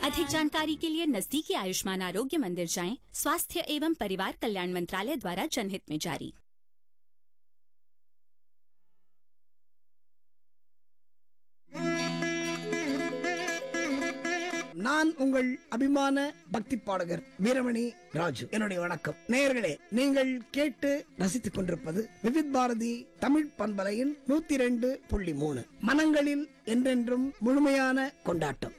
अधिक जानकारी के लिए नजदीकी आयुष्मान आरोग्य मंदिर जाएं स्वास्थ्य एवं परिवार कल्याण मंत्रालय द्वारा जनहित में जारी நான் உங்கள் அபிமான பக்தி பாடகர் வீரமணி ராஜு என்னுடைய வணக்கம் நேயர்களே நீங்கள் கேட்டு ரசித்துக் கொண்டிருப்பது விவித் பாரதி தமிழ் பண்பலையின் நூத்தி ரெண்டு புள்ளி மூணு மனங்களில் என்றென்றும் முழுமையான கொண்டாட்டம்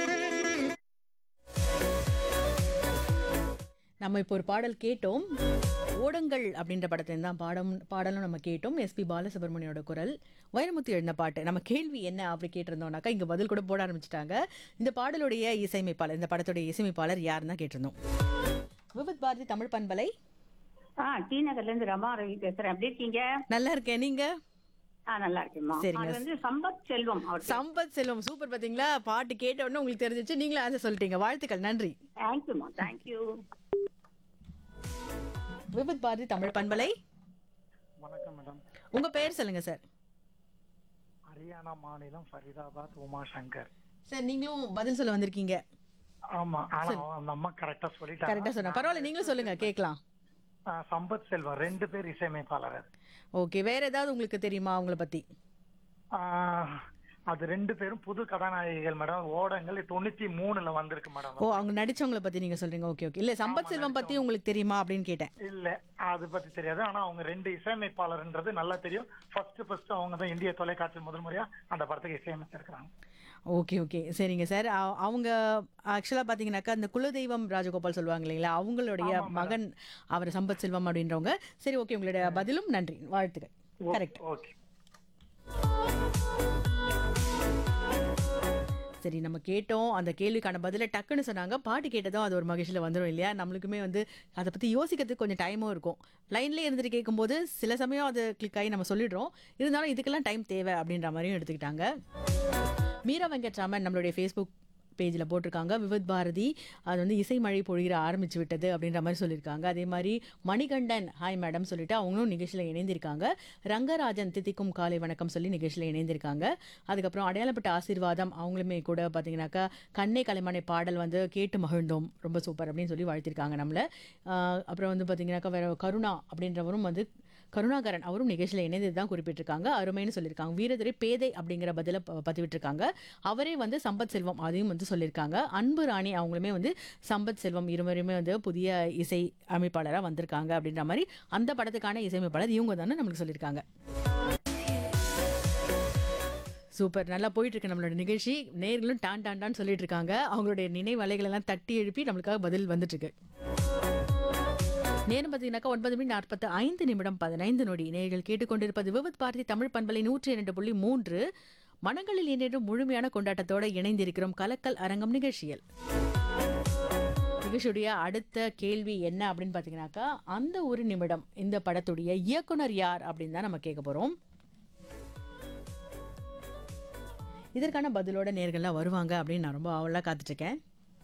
நம்ம இப்போ ஒரு பாடல் கேட்டோம் ஓடங்கள் அப்படின்ற படத்துல தான் பாடம் பாடலும் நம்ம கேட்டோம் எஸ்பி பாலசுப்ரமணியோட குரல் வைரமுத்து எழுந்த பாட்டு நம்ம கேள்வி என்ன அப்படி கேட்டிருந்தோம்னாக்கா இங்க பதில் கூட போட ஆரம்பிச்சிட்டாங்க இந்த பாடலுடைய இசையமைப்பாளர் இந்த படத்துடைய இசையமைப்பாளர் யாருன்னு தான் கேட்டிருந்தோம் விவித் பாரதி தமிழ் பண்பலை ஆ டி நகர்ல இருந்து ரமா ரவி பேசுறேன் எப்படி இருக்கீங்க நல்லா இருக்கேன் நீங்க ஆ நல்லா இருக்கேம்மா சரிங்க. அது வந்து சம்பத் செல்வம் அவர் சம்பத் செல்வம் சூப்பர் பாத்தீங்களா பாட்டு கேட்ட உடனே உங்களுக்கு தெரிஞ்சிச்சு நீங்களும் ஆன்சர் சொல்லிட்டீங்க வாழ்த்துக்கள் நன்றி தேங்க்யூமா தேங்க்யூ விவித் பாரதி தமிழ் பண்பலை வணக்கம் மேடம் உங்க பெயர் சொல்லுங்க சார் ஹரியானா மாநிலம் ஃபரிதாபாத் உமா சங்கர் சார் நீங்களும் பதில் சொல்ல வந்திருக்கீங்க ஆமா ஆனா அந்த அம்மா கரெக்டா சொல்லிட்டாங்க கரெக்டா சொன்ன பரவாயில்ல நீங்களும் சொல்லுங்க கேட்கலாம் ஆ, சம்பத் செல்வம் ரெண்டு பேர் இசையமைப்பாளர் அது. ஓகே வேற ஏதாவது உங்களுக்கு தெரியுமா அவங்கள பத்தி ஆ, அது ரெண்டு பேரும் புது கதாநாயகிகள் மேடம் ஓடங்கள் தொண்ணூத்தி மூணுல வந்திருக்கு மேடம் ஓ அவங்க நடிச்சவங்கள பத்தி நீங்க சொல்றீங்க ஓகே ஓகே இல்ல சம்பத் செல்வம் பத்தி உங்களுக்கு தெரியுமா அப்படின்னு கேட்டேன் இல்ல அது பத்தி தெரியாது ஆனா அவங்க ரெண்டு இசையமைப்பாளர்ன்றது நல்லா தெரியும் ஃபர்ஸ்ட் ஃபர்ஸ்ட் அவங்க தான் இந்திய தொலைக்காட்சி முதல் முறையா அந்த படத்துக்கு இசையமைச்சிருக்காங்க ஓகே ஓகே சரிங்க சார் அ- அவங்க ஆக்சுவலா பாத்தீங்கன்னாக்கா அந்த குலதெய்வம் ராஜகோபால் சொல்லுவாங்க இல்லைங்களா அவங்களுடைய மகன் அவர் சம்பத் செல்வம் அப்படின்றவங்க சரி ஓகே உங்களுடைய பதிலும் நன்றி வாழ்த்துக்கள் கரெக்ட் ஓகே சரி நம்ம கேட்டோம் அந்த கேள்விக்கான பதிலை டக்குன்னு சொன்னாங்க பாட்டு கேட்டதும் அது ஒரு மகிழ்ச்சியில் வந்துடும் இல்லையா நம்மளுக்குமே வந்து அதை பற்றி யோசிக்கிறதுக்கு கொஞ்சம் டைமும் இருக்கும் லைன்லேயே இருந்துட்டு கேட்கும்போது சில சமயம் அது கிளிக் ஆகி நம்ம சொல்லிடுறோம் இருந்தாலும் இதுக்கெல்லாம் டைம் தேவை அப்படின்ற மாதிரியும் எடுத்துக்கிட்டாங்க மீரா வெங்கட்ராமன் நம்மளுடைய ஃபேஸ்புக் பேஜில் போட்டிருக்காங்க விவித் பாரதி அது வந்து இசை மழை பொழிகிற ஆரம்பிச்சு விட்டது அப்படின்ற மாதிரி சொல்லியிருக்காங்க அதே மாதிரி மணிகண்டன் ஹாய் மேடம் சொல்லிட்டு அவங்களும் நிகழ்ச்சியில் இணைந்திருக்காங்க ரங்கராஜன் தித்திக்கும் காலை வணக்கம் சொல்லி நிகழ்ச்சியில் இணைந்திருக்காங்க அதுக்கப்புறம் அடையாளப்பட்ட ஆசீர்வாதம் அவங்களுமே கூட பார்த்தீங்கன்னாக்கா கண்ணே கலைமனை பாடல் வந்து கேட்டு மகிழ்ந்தோம் ரொம்ப சூப்பர் அப்படின்னு சொல்லி வாழ்த்திருக்காங்க நம்மளை ஆஹ் அப்புறம் வந்து பார்த்தீங்கன்னாக்கா வேற கருணா அப்படின்றவரும் வந்து கருணாகரன் அவரும் நிகழ்ச்சியில் இணைந்தது தான் குறிப்பிட்டிருக்காங்க அருமைன்னு சொல்லியிருக்காங்க வீரதுரை பேதை அப்படிங்கிற பதில ப- பதிவிட்டிருக்காங்க அவரே வந்து சம்பத் செல்வம் அதையும் வந்து சொல்லியிருக்காங்க அன்பு ராணி அவங்களுமே வந்து சம்பத் செல்வம் இருவருமே வந்து புதிய இசை அமைப்பாளராக வந்திருக்காங்க அப்படின்ற மாதிரி அந்த படத்துக்கான இசையமைப்பாளர் இவங்க தானே நம்மளுக்கு சொல்லியிருக்காங்க சூப்பர் நல்லா போயிட்டு இருக்கு நம்மளோட நிகழ்ச்சி நேர்களும் டான் டான் டான் சொல்லிட்டு இருக்காங்க அவங்களுடைய நினைவலைகள் எல்லாம் தட்டி எழுப்பி நம்மளுக்காக பதில் வந்துட்டு இருக்கு நேரம் பார்த்தீங்கன்னாக்கா ஒன்பது மணி நாற்பத்து ஐந்து நிமிடம் பதினைந்து நொடி நேர்கள் கேட்டுக்கொண்டிருப்பது விவத் பாரதி தமிழ் பண்பலை நூற்றி இரண்டு புள்ளி மூன்று மனங்களில் என்றும் முழுமையான கொண்டாட்டத்தோட இணைந்திருக்கிறோம் கலக்கல் அரங்கம் நிகழ்ச்சியில் நிகழ்ச்சியுடைய அடுத்த கேள்வி என்ன அப்படின்னு பார்த்தீங்கன்னாக்கா அந்த ஒரு நிமிடம் இந்த படத்துடைய இயக்குனர் யார் அப்படின்னு தான் நம்ம கேட்க போறோம் இதற்கான பதிலோட நேர்கள்லாம் வருவாங்க அப்படின்னு நான் ரொம்ப ஆவலாக காத்துட்டு இருக்கேன்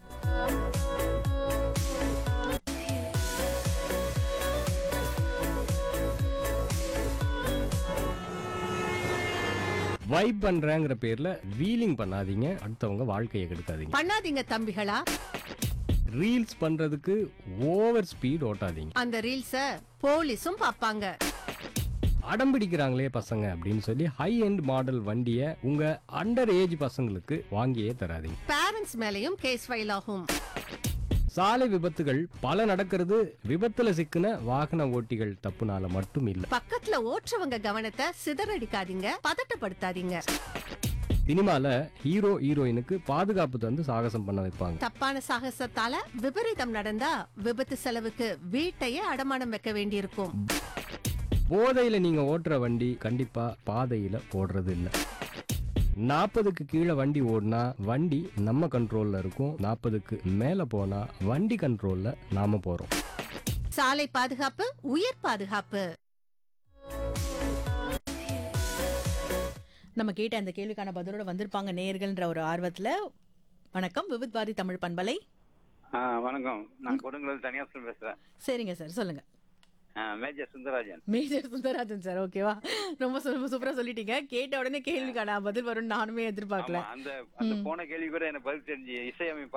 வைப் பண்றேங்கிற பேர்ல வீலிங் பண்ணாதீங்க அடுத்தவங்க வாழ்க்கையை கெடுக்காதீங்க பண்ணாதீங்க தம்பிகளா ரீல்ஸ் பண்றதுக்கு ஓவர் ஸ்பீட் ஓட்டாதீங்க அந்த ரீல்ஸ போலீஸும் பாப்பாங்க அடம் பிடிக்கிறாங்களே பசங்க அப்படின்னு சொல்லி ஹை எண்ட் மாடல் வண்டியை உங்க அண்டர் ஏஜ் பசங்களுக்கு வாங்கியே தராதீங்க பேரண்ட்ஸ் மேலயும் கேஸ் ஃபைல் ஆகும் சாலை விபத்துகள் பல நடக்கிறது விபத்துல சிக்கின வாகன ஓட்டிகள் தப்புனால மட்டும் இல்ல பக்கத்துல ஓட்டுறவங்க கவனத்தை சிதறடிக்காதீங்க பதட்டப்படுத்தாதீங்க சினிமால ஹீரோ ஹீரோயினுக்கு பாதுகாப்பு தந்து சாகசம் பண்ண வைப்பாங்க தப்பான சாகசத்தால விபரீதம் நடந்தா விபத்து செலவுக்கு வீட்டையே அடமானம் வைக்க வேண்டியிருக்கும் போதையில நீங்க ஓட்டுற வண்டி கண்டிப்பா பாதையில ஓடுறது இல்ல நாற்பதுக்கு கீழே வண்டி ஓடினா வண்டி நம்ம கண்ட்ரோல்ல இருக்கும் நாற்பதுக்கு மேல போனா வண்டி கண்ட்ரோல்ல நாம போறோம் சாலை பாதுகாப்பு உயிர் பாதுகாப்பு நம்ம கேட்ட அந்த கேள்விக்கான பதிலோட வந்திருப்பாங்க நேர்கள்ன்ற ஒரு ஆர்வத்துல வணக்கம் விவித் பாரதி தமிழ் பண்பலை ஆ வணக்கம் நான் கொடுங்கல் தனியாசன் பேசுறேன் சரிங்க சார் சொல்லுங்க ஆ, major Sundararajan major Sundararajan sir ஓகேவா ரொம்ப சு- சூப்பரா சொல்லிட்டீங்க கேட்ட உடனே கேள்விக்கான பதில் வரும்னு நானுமே எதிர்பார்க்கல ஆமா, அந்த அந்த போன கேள்வி கூட எனக்கு பதில் தெரிஞ்சு இசையமைப்பாளர்